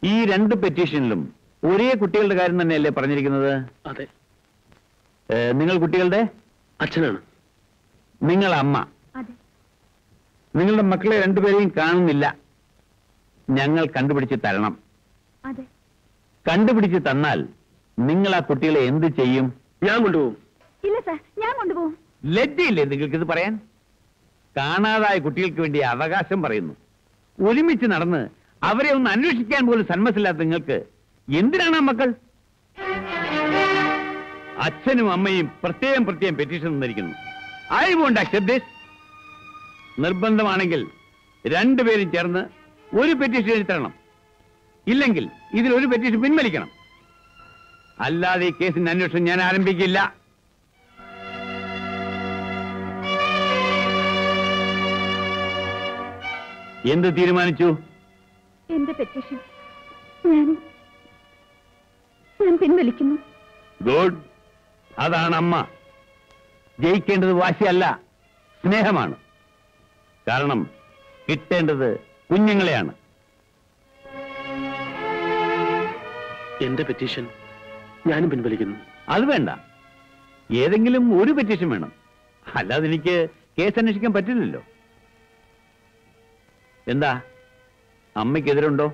ഈ രണ്ട് പെറ്റീഷനിലും ഒരേ കുട്ടികളുടെ കാര്യം തന്നെയല്ലേ പറഞ്ഞിരിക്കുന്നത് അതെ ഏ, നിങ്ങൾ കുട്ടികളുടെ അച്ഛനാണ് നിങ്ങൾ അമ്മ അതെ നിങ്ങളുടെ മക്കളെ രണ്ടുപേരെയും കാണുന്നില്ല ഞങ്ങൾ കണ്ടുപിടിച്ച് തരണം അതെ കണ്ടുപിടിച്ച് തന്നാൽ നിങ്ങൾ ആ കുട്ടികളെ എന്ത് ചെയ്യും ഞാൻ കൊണ്ടുപോകും ഇല്ല സാർ ഞാൻ കൊണ്ടുപോകും ലജ്ജയില്ലേ നിങ്ങൾക്കിത് പറയാൻ കാണാതായ കുട്ടികൾക്ക് വേണ്ടി അവകാശം പറയുന്നു ഒരുമിച്ച് നടന്ന് അവരെ ഒന്ന് അന്വേഷിക്കാൻ പോലും സന്മസില്ലാത്ത നിങ്ങൾക്ക് എന്തിനാണ് ആ മക്കൾ അച്ഛനും അമ്മയും പ്രത്യേകം പ്രത്യേകം പെറ്റീഷൻ തന്നിരിക്കുന്നു ഐ വോണ്ട് അക്സെപ്റ്റ് ദിസ് നിർബന്ധമാണെങ്കിൽ രണ്ടുപേരും ചേർന്ന് ഒരു പെറ്റീഷൻ എഴുതി തരണം ഇല്ലെങ്കിൽ ഇതിൽ ഒരു പെറ്റീഷൻ പിൻവലിക്കണം അല്ലാതെ ഈ കേസിന്റെ അന്വേഷണം ഞാൻ ആരംഭിക്കില്ല എന്ത് തീരുമാനിച്ചു എന്റെ പെറ്റീഷൻ ഞാൻ ഞാൻ പിൻവലിക്കുന്നു ഗുഡ് അതാണ് അമ്മ ജയിക്കേണ്ടത് വാശിയല്ല സ്നേഹമാണ് കാരണം കിട്ടേണ്ടത് കുഞ്ഞുങ്ങളെയാണ് എന്റെ പെറ്റീഷൻ ഞാനും പിൻവലിക്കുന്നു അത് വേണ്ട ഏതെങ്കിലും ഒരു പെറ്റീഷൻ വേണം അല്ലാതെ എനിക്ക് കേസ് അന്വേഷിക്കാൻ പറ്റില്ലല്ലോ എന്താ അമ്മയ്ക്കെതിരുണ്ടോ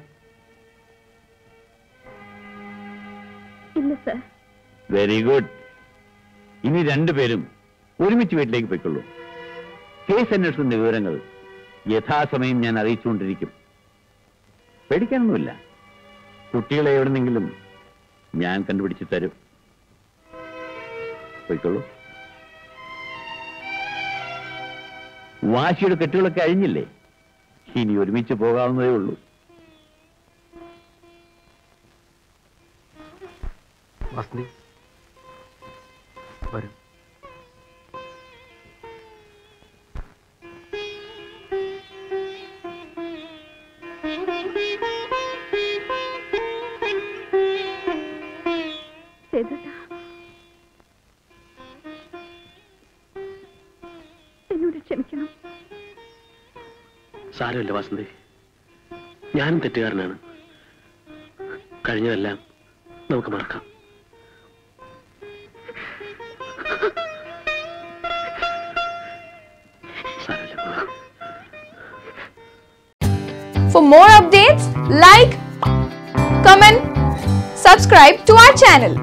ഇല്ല സാർ വെരി ഗുഡ് ഇനി രണ്ടുപേരും ഒരുമിച്ച് വീട്ടിലേക്ക് പോയിക്കൊള്ളൂ കേസ് അന്വേഷണത്തിന്റെ വിവരങ്ങൾ യഥാസമയം ഞാൻ അറിയിച്ചുകൊണ്ടിരിക്കും പേടിക്കാനൊന്നുമില്ല കുട്ടികളെ എവിടെന്നെങ്കിലും ഞാൻ കണ്ടുപിടിച്ച് തരും പോയിക്കൊള്ളൂ വാശിയുടെ കെട്ടുകളൊക്കെ അഴിഞ്ഞില്ലേ ഇനി ഒരുമിച്ച് പോകാവുന്നതേ ഉള്ളൂ വസന്തി വരും സേതുട്ടാ എന്നോട് ക്ഷമിക്കണം സാരമില്ല വസന്തി ഞാനും തെറ്റുകാരനാണ് കഴിഞ്ഞതെല്ലാം നമുക്ക് മറക്കാം സാരമില്ല മോളെ. For more updates, like, comment, subscribe to our channel.